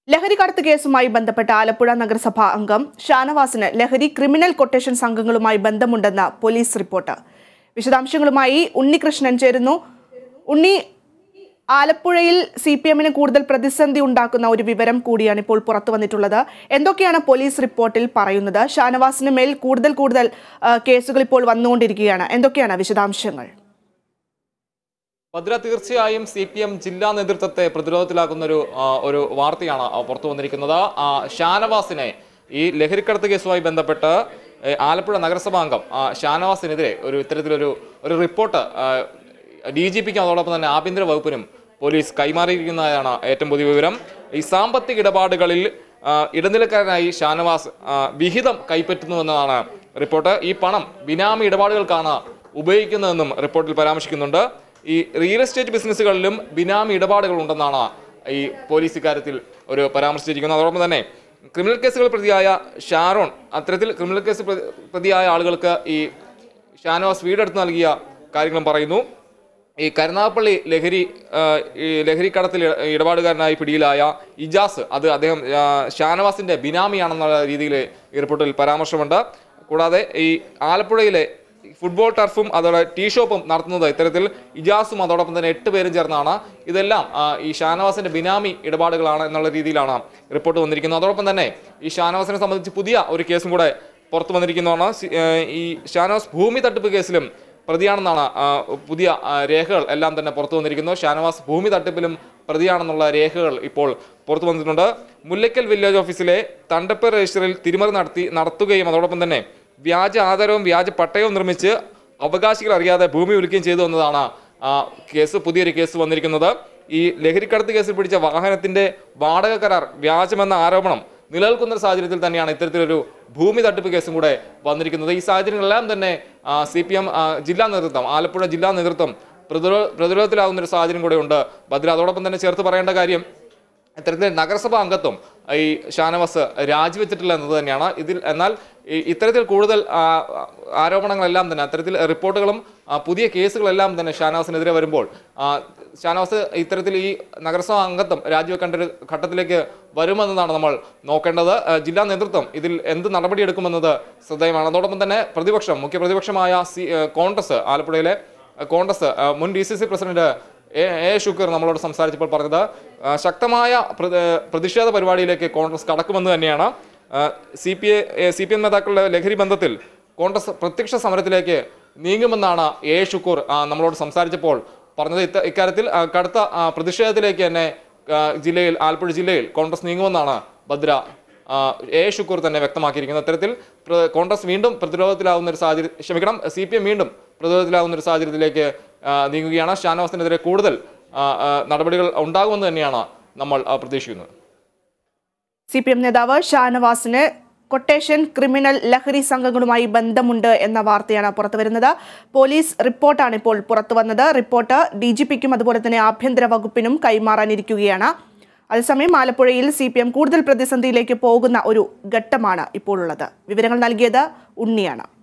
ലഹരി കടത്ത് കേസുമായി ബന്ധപ്പെട്ട ആലപ്പുഴ നഗരസഭ അംഗം ഷാനവാസിന് ലഹരി ക്രിമിനൽ കൊട്ടേഷൻ സംഘങ്ങളുമായി ബന്ധമുണ്ടെന്ന പോലീസ് റിപ്പോർട്ട് വിശദാംശങ്ങളുമായി ഉണ്ണികൃഷ്ണൻ ചേരുന്നു ഉണ്ണി ആലപ്പുഴയിൽ സി പി എമ്മിന് കൂടുതൽ പ്രതിസന്ധി ഉണ്ടാക്കുന്ന ഒരു വിവരം കൂടിയാണ് ഇപ്പോൾ പുറത്തു വന്നിട്ടുള്ളത് എന്തൊക്കെയാണ് പോലീസ് റിപ്പോർട്ടിൽ പറയുന്നത് ഷാനവാസിന് മേൽ കൂടുതൽ കൂടുതൽ ആ, കേസുകൾ ഇപ്പോൾ വന്നുകൊണ്ടിരിക്കുകയാണ് എന്തൊക്കെയാണ് വിശദാംശങ്ങൾ ഭദ്ര തീർച്ചയായും സി പി എം ജില്ലാ നേതൃത്വത്തെ പ്രതിരോധത്തിലാക്കുന്ന ഒരു ആ, ഒരു വാർത്തയാണ് ആ, പുറത്തു വന്നിരിക്കുന്നത് ആ, ഷാനവാസിനെ ഈ ലഹരിക്കടത്ത് കേസുമായി ബന്ധപ്പെട്ട് ഏ, ആലപ്പുഴ നഗരസഭാ അംഗം ആ, ഷാനവാസിനെതിരെ ഒരു ഇത്തരത്തിലൊരു ഒരു റിപ്പോർട്ട് ഡി ജി പിക്കും അതോടൊപ്പം തന്നെ ആഭ്യന്തര വകുപ്പിനും പോലീസ് കൈമാറിയിരിക്കുന്നതാണ് ഏറ്റവും പുതിയ വിവരം ഈ സാമ്പത്തിക ഇടപാടുകളിൽ ആ, ഇടനിലക്കാരനായി ഷാനവാസ് ആ, വിഹിതം കൈപ്പറ്റുന്നുവെന്നതാണ് റിപ്പോർട്ട് ഈ പണം ബിനാമി ഇടപാടുകൾക്കാണ് ഉപയോഗിക്കുന്നതെന്നും റിപ്പോർട്ടിൽ പരാമർശിക്കുന്നുണ്ട് ഈ റിയൽ എസ്റ്റേറ്റ് ബിസിനസ്സുകളിലും ബിനാമി ഇടപാടുകൾ ഉണ്ടെന്നാണ് ഈ പോലീസ് ഇക്കാര്യത്തിൽ ഒരു പരാമർശിച്ചിരിക്കുന്നത് അതോടൊപ്പം തന്നെ ക്രിമിനൽ കേസുകൾ പ്രതിയായ ഷാരോൺ അത്തരത്തിൽ ക്രിമിനൽ കേസ് പ്രതി- പ്രതിയായ ആളുകൾക്ക് ഈ ഷാനവാസ് വീടെടുത്ത് നൽകിയ കാര്യങ്ങളും പറയുന്നു ഈ കരുനാഗപ്പള്ളി ലഹരി ആ, ഈ ലഹരി കടത്തിൽ ഇട- ഇടപാടുകാരനായി പിടിയിലായ ഇജാസ് അത് അദ്ദേഹം ആ, ഷാനവാസിന്റെ ബിനാമിയാണെന്നുള്ള രീതിയിൽ ഈ റിപ്പോർട്ടിൽ പരാമർശമുണ്ട് കൂടാതെ ഈ ആലപ്പുഴയിലെ ഫുട്ബോൾ ടർഫും അതോടെ ടീ ഷോപ്പും നടത്തുന്നത് ഇത്തരത്തിൽ ഇജാസും അതോടൊപ്പം തന്നെ എട്ട് പേരും ചേർന്നാണ് ഇതെല്ലാം ആ, ഈ ഷാനവാസിന്റെ ബിനാമി ഇടപാടുകളാണ് എന്നുള്ള രീതിയിലാണ് റിപ്പോർട്ട് വന്നിരിക്കുന്നത് അതോടൊപ്പം തന്നെ ഈ ഷാനവാസിനെ സംബന്ധിച്ച് പുതിയ ഒരു കേസും കൂടെ പുറത്തു വന്നിരിക്കുന്നതാണ് സി- ഏ, ഈ ഷാനവാസ് ഭൂമി തട്ടിപ്പ് കേസിലും പ്രതിയാണെന്നാണ് ആ, പുതിയ ആ, രേഖകൾ എല്ലാം തന്നെ പുറത്തു വന്നിരിക്കുന്നു ഷാനവാസ് ഭൂമി തട്ടിപ്പിലും പ്രതിയാണെന്നുള്ള രേഖകൾ ഇപ്പോൾ പുറത്തു വന്നിട്ടുണ്ട് മുല്ലയ്ക്കൽ വില്ലേജ് ഓഫീസിലെ തണ്ടപ്പ് രജിസ്റ്ററിൽ തിരിമറി നടത്തി നടത്തുകയും അതോടൊപ്പം തന്നെ വ്യാജ ആധാരവും വ്യാജ പട്ടയവും നിർമ്മിച്ച് അവകാശികൾ അറിയാതെ ഭൂമി വിൽക്കുകയും ചെയ്തു എന്നതാണ് ആ, കേസ് പുതിയൊരു കേസ് വന്നിരിക്കുന്നത് ഈ ലഹരിക്കടത്ത് കേസിൽ പിടിച്ച വാഹനത്തിന്റെ വാടക കരാർ വ്യാജമെന്ന ആരോപണം നിലനിൽക്കുന്ന ഒരു സാഹചര്യത്തിൽ തന്നെയാണ് ഇത്തരത്തിലൊരു ഭൂമി തട്ടിപ്പ് കേസും കൂടെ വന്നിരിക്കുന്നത് ഈ സാഹചര്യങ്ങളെല്ലാം തന്നെ സി പി എം ജില്ലാ നേതൃത്വം ആലപ്പുഴ ജില്ലാ നേതൃത്വം പ്രതിരോ പ്രതിരോധത്തിലാകുന്ന ഒരു സാഹചര്യം കൂടെ ഉണ്ട് ഭദ്ര അതോടൊപ്പം തന്നെ ചേർത്ത് പറയേണ്ട കാര്യം ഇത്തരത്തിൽ നഗരസഭാ അംഗത്വം ഈ ഷാനവാസ് രാജിവെച്ചിട്ടില്ല എന്നത് തന്നെയാണ് ഇതിൽ എന്നാൽ ഈ ഇത്തരത്തിൽ കൂടുതൽ ആ, ആരോപണങ്ങളെല്ലാം തന്നെ അത്തരത്തിൽ റിപ്പോർട്ടുകളും ആ, പുതിയ കേസുകളെല്ലാം തന്നെ ഷാനവാസിനെതിരെ വരുമ്പോൾ ആ, ഷാനവാസ് ഇത്തരത്തിൽ ഈ നഗരസഭാ അംഗത്വം രാജിവെക്കേണ്ട ഒരു ഘട്ടത്തിലേക്ക് വരുമെന്നതാണ് നമ്മൾ നോക്കേണ്ടത് ആ, ജില്ലാ നേതൃത്വം ഇതിൽ എന്ത് നടപടിയെടുക്കുമെന്നത് ശ്രദ്ധേയമാണ് അതോടൊപ്പം തന്നെ പ്രതിപക്ഷം മുഖ്യ പ്രതിപക്ഷമായ സി ആ, കോൺഗ്രസ് ആലപ്പുഴയിലെ ആ, കോൺഗ്രസ് ആ, മുൻ D C C president A A Shukkur നമ്മളോട് സംസാരിച്ചപ്പോൾ പറഞ്ഞത് ആ, ശക്തമായ പ്ര- പ്രതിഷേധ പരിപാടിയിലേക്ക് കോൺഗ്രസ് കടക്കുമെന്ന് തന്നെയാണ് C P A C P M നേതാക്കളുടെ ലഹരി ബന്ധത്തിൽ കോൺഗ്രസ് പ്രത്യക്ഷ സമരത്തിലേക്ക് നീങ്ങുമെന്നാണ് എ ഷുക്കൂർ ആ, നമ്മളോട് സംസാരിച്ചപ്പോൾ പറഞ്ഞത് ഇത്ത ഇക്കാര്യത്തിൽ ആ, കടുത്ത ആ, പ്രതിഷേധത്തിലേക്ക് തന്നെ ആ, ജില്ലയിൽ ആലപ്പുഴ ജില്ലയിൽ കോൺഗ്രസ് നീങ്ങുമെന്നാണ് ഭദ്ര ആ, എ ഷുക്കൂർ തന്നെ വ്യക്തമാക്കിയിരിക്കുന്നത് അത്തരത്തിൽ പ്ര- കോൺഗ്രസ് വീണ്ടും പ്രതിരോധത്തിലാവുന്ന ഒരു സാഹചര്യം ക്ഷമിക്കണം സി പി എം വീണ്ടും പ്രതിരോധത്തിലാവുന്ന ഒരു സാഹചര്യത്തിലേക്ക് ആ, നീങ്ങുകയാണ് ഷാനവാസിനെതിരെ കൂടുതൽ ആ, ആ, നടപടികൾ ഉണ്ടാകുമെന്ന് തന്നെയാണ് നമ്മൾ ആ, പ്രതീക്ഷിക്കുന്നത് സി പി എം നേതാവ് ഷാനവാസിന് കൊട്ടേഷൻ ക്രിമിനൽ ലഹരി സംഘങ്ങളുമായി ബന്ധമുണ്ട് എന്ന വാർത്തയാണ് പുറത്തു വരുന്നത് പോലീസ് റിപ്പോർട്ടാണ് ഇപ്പോൾ പുറത്തു വന്നത് റിപ്പോർട്ട് ഡി ജി പിക്കും അതുപോലെ തന്നെ ആഭ്യന്തര വകുപ്പിനും കൈമാറാനിരിക്കുകയാണ് അതേസമയം ആലപ്പുഴയിൽ സി പി എം കൂടുതൽ പ്രതിസന്ധിയിലേക്ക് പോകുന്ന ഒരു ഘട്ടമാണ് ഇപ്പോൾ ഉള്ളത് വിവരങ്ങൾ നൽകിയത് ഉണ്ണിയാണ്